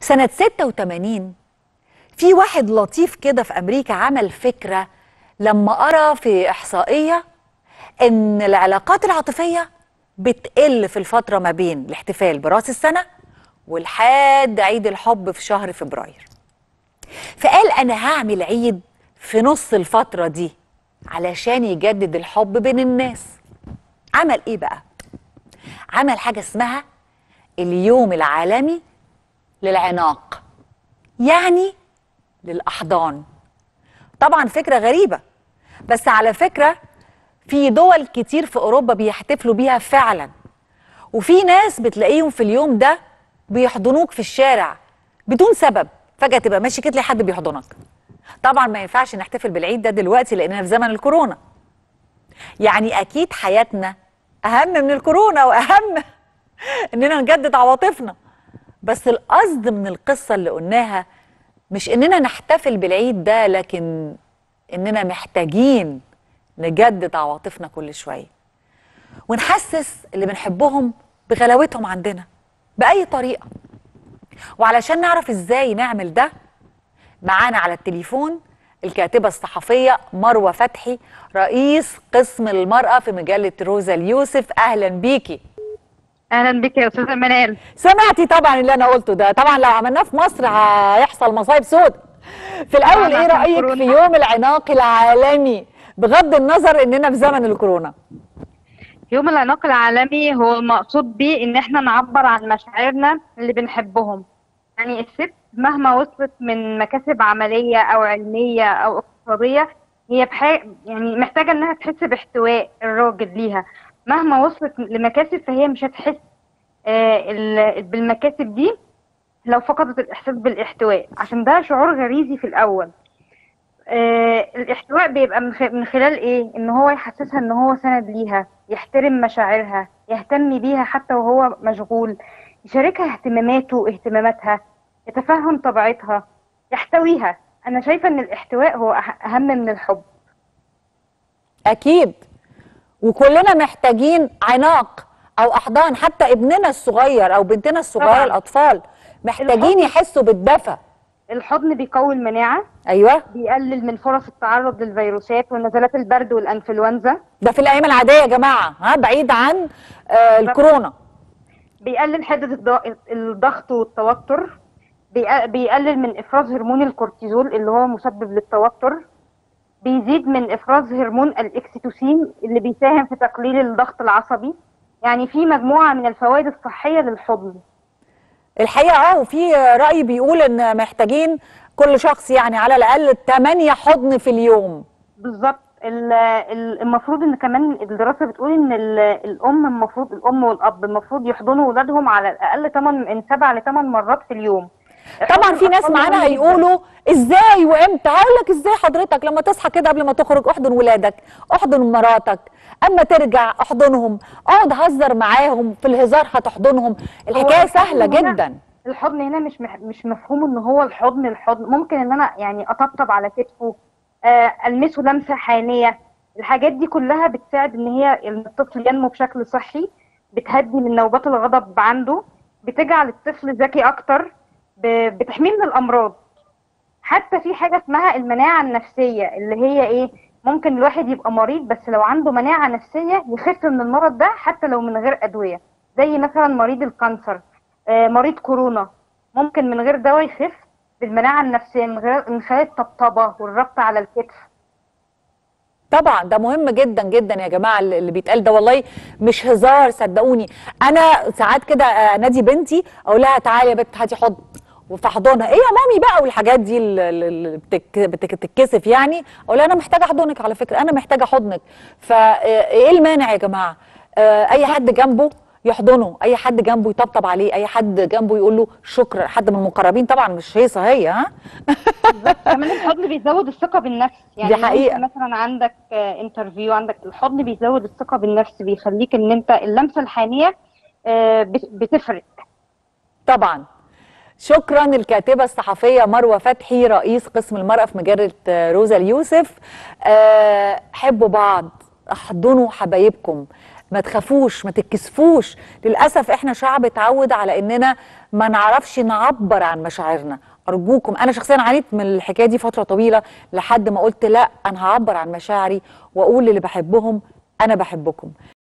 سنة 86 في واحد لطيف كده في أمريكا عمل فكرة لما قرأ في إحصائية إن العلاقات العاطفية بتقل في الفترة ما بين الاحتفال برأس السنة ولحد عيد الحب في شهر فبراير فقال أنا هعمل عيد في نص الفترة دي علشان يجدد الحب بين الناس عمل إيه بقى؟ عمل حاجة اسمها اليوم العالمي للعناق يعني للأحضان طبعا فكرة غريبة بس على فكرة في دول كتير في أوروبا بيحتفلوا بيها فعلا وفي ناس بتلاقيهم في اليوم ده بيحضنوك في الشارع بدون سبب فجأة تبقى ماشي كده تلاقي حد بيحضنك طبعا ما ينفعش نحتفل بالعيد ده دلوقتي لأننا في زمن الكورونا يعني أكيد حياتنا أهم من الكورونا وأهم إننا نجدد عواطفنا بس القصد من القصة اللي قلناها مش إننا نحتفل بالعيد ده لكن إننا محتاجين نجدد عواطفنا كل شوية ونحسس اللي بنحبهم بغلاوتهم عندنا بأي طريقة وعلشان نعرف إزاي نعمل ده معانا على التليفون الكاتبة الصحفية مروة فتحي رئيس قسم المرأة في مجلة روزا اليوسف أهلا بيكي اهلا بك يا استاذه منال سمعتي طبعا اللي أنا قلته ده طبعا لو عملناه في مصر هيحصل مصايب سود في الأول طبعاً إيه عشان رأيك كورونا. في يوم العناق العالمي بغض النظر إننا في زمن الكورونا يوم العناق العالمي هو المقصود بيه ان احنا نعبر عن مشاعرنا اللي بنحبهم يعني الست مهما وصلت من مكاسب عمليه او علميه او اقتصاديه هي بحاجة يعني محتاجه انها تحس باحتواء الراجل ليها مهما وصلت لمكاسب فهي مش هتحس آه، ال- بالمكاسب دي لو فقدت الاحساس بالاحتواء عشان ده شعور غريزي في الاول آه، الاحتواء بيبقى من خ- من خلال ايه ان هو يحسسها ان هو سند ليها يحترم مشاعرها يهتم بيها حتى وهو مشغول يشاركها اهتماماته واهتماماتها يتفهم طبيعتها يحتويها انا شايفه ان الاحتواء هو أه- اهم من الحب أكيد وكلنا محتاجين عناق أو أحضان حتى ابننا الصغير أو بنتنا الصغيرة طبعاً. الأطفال محتاجين الحضن. يحسوا بالدفى الحضن بيقوي المناعه أيوه بيقلل من فرص التعرض للفيروسات ونزلات البرد والانفلونزا ده في الأيام العادية يا جماعة ها بعيد عن آه الكورونا بيقلل حدة الض- الضغط والتوتر بيق- بيقلل من إفراز هرمون الكورتيزول اللي هو مسبب للتوتر بيزيد من إفراز هرمون الإكسيتوسين اللي بيساهم في تقليل الضغط العصبي يعني في مجموعة من الفوائد الصحية للحضن الحقيقة اه وفي رأي بيقول إن محتاجين كل شخص يعني على الأقل 8 حضن في اليوم بالظبط ال- ال- المفروض ان كمان الدراسه بتقول ان ال- الام المفروض الام والاب المفروض يحضنوا اولادهم على الاقل 8 من 7 ل 8 مرات في اليوم طبعا في ناس الأطفال معانا مهم جداً. هيقولوا ازاي وامتى هقول لك ازاي حضرتك لما تصحى كده قبل ما تخرج احضن ولادك احضن مراتك اما ترجع احضنهم اقعد هزر معاهم في الهزار هتحضنهم الحكايه هو سهله الحضن هنا- جدا الحضن هنا مش مح... مش مفهوم ان هو الحضن الحضن ممكن ان انا يعني اطبطب على كتفه آه، المسه لمسه حانيه الحاجات دي كلها بتساعد ان هي إن الطفل ينمو بشكل صحي بتهدي من نوبات الغضب عنده بتجعل الطفل ذكي اكتر ب... بتحميه من الامراض حتى في حاجه اسمها المناعه النفسيه اللي هي ايه ممكن الواحد يبقى مريض بس لو عنده مناعه نفسيه يخف من المرض ده حتى لو من غير ادويه زي مثلا مريض الكانسر آه، مريض كورونا ممكن من غير دواء يخف بالمناعة النفسية من غير من خلال الطبطبة والربط على الكتف طبعا ده مهم جدا جدا يا جماعه اللي اللي بيتقال ده والله مش هزار صدقوني انا ساعات كده آه، نادي بنتي اقول لها تعالي يا بنت هاتي حضن وفحضنها ايه يا مامي بقى والحاجات دي اللي اللي بتك- بتك- بتتكسف يعني اقول لها انا محتاجه احضنك على فكره انا محتاجه حضنك فايه المانع يا جماعه آه، اي حد جنبه يحضنه اي حد جنبه يطبطب عليه اي حد جنبه يقول له شكرا حد من المقربين طبعا مش هيصه هي ها كمان الحضن بيزود الثقة بالنفس يعني دي حقيقة. ممكن مثلا عندك انترفيو عندك الحضن بيزود الثقة بالنفس بيخليك ان انت اللمسة الحانية آه، بت- بتفرق طبعا شكرا الكاتبة الصحفية مروة فتحي رئيس قسم المرأة في مجلة آه، روزا اليوسف آه، حبوا بعض احضنوا حبايبكم ما تخافوش ما تتكسفوش للأسف احنا شعب اتعود على اننا ما نعرفش نعبر عن مشاعرنا ارجوكم انا شخصيا عانيت من الحكايه دي فتره طويله لحد ما قلت لا انا هعبر عن مشاعري واقول للي بحبهم انا بحبكم